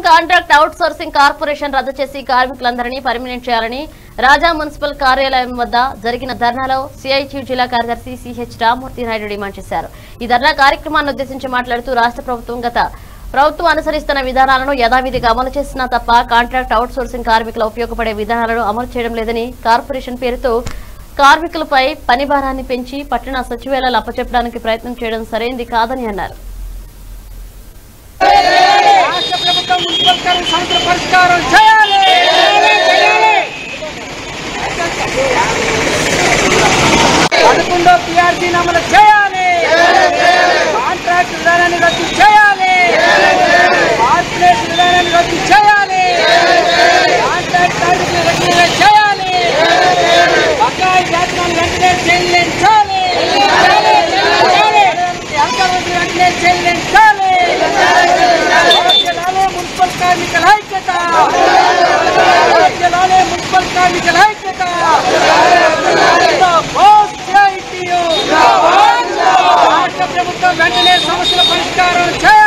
Contract out sourcing corporation రద్దు చేసి కార్మికులందరినీ permanent చేయాలని రాజా మున్సిపల్ కార్యాలయం వద్ద జరిగిన ధర్నాలో సిఐటియు జిల్లా కార్యదర్శి సిహెచ్ రామూర్తి నాయుడు డిమాండ్ చేశారు ఈ ధర్నా కార్యక్రమాన్ని ఉద్దేశించి మాట్లాడుతూ రాష్ట్ర ప్రభుత్వం గత ప్రభుత్వం అనుసరిస్తున్న విధానాలను యథావిధిగా అమలు చేసినా తప్ప కాంట్రాక్ట్ అవుట్ సోర్సింగ్ కార్మికుల ఉపయోగపడే విధానాలను అమలు చేయడం లేదని కార్పొరేషన్ పేరుతో కార్మికులపై పని భారాన్ని పెంచి పట్టణ సచివాలయాలు అప్పచెప్పడానికి ప్రయత్నం చేయడం సరైంది కాదని అన్నారు రాష్ట్ర ప్రభుత్వం మున్సిపల్ కార్మిక సమస్యల పరిష్కారం చేయాలి పదకొండో పిఆర్సీ అమలు చేయాలి కాంట్రాక్ట్ విధానాన్ని రద్దు చేయాలి కార్పొరేట్ విధానాన్ని రద్దు చేయాలి కాంట్రాక్ట్ కార్మికులు వెంటనే చేయాలి బకాయి వేతనాలు వెంటనే చెల్లించాలి ఎంతమంది వెంటనే చెల్లించాలి రాజ్యాలే మున్సిపల్ కార్మికుల ఐక్యత రాజ్యాలే మున్సిపల్ కార్మికుల ఐక్యత జిందాబాద్ CITU. రాష్ట్ర ప్రభుత్వం వెంటనే సమస్యల పరిష్కారం చేయాలి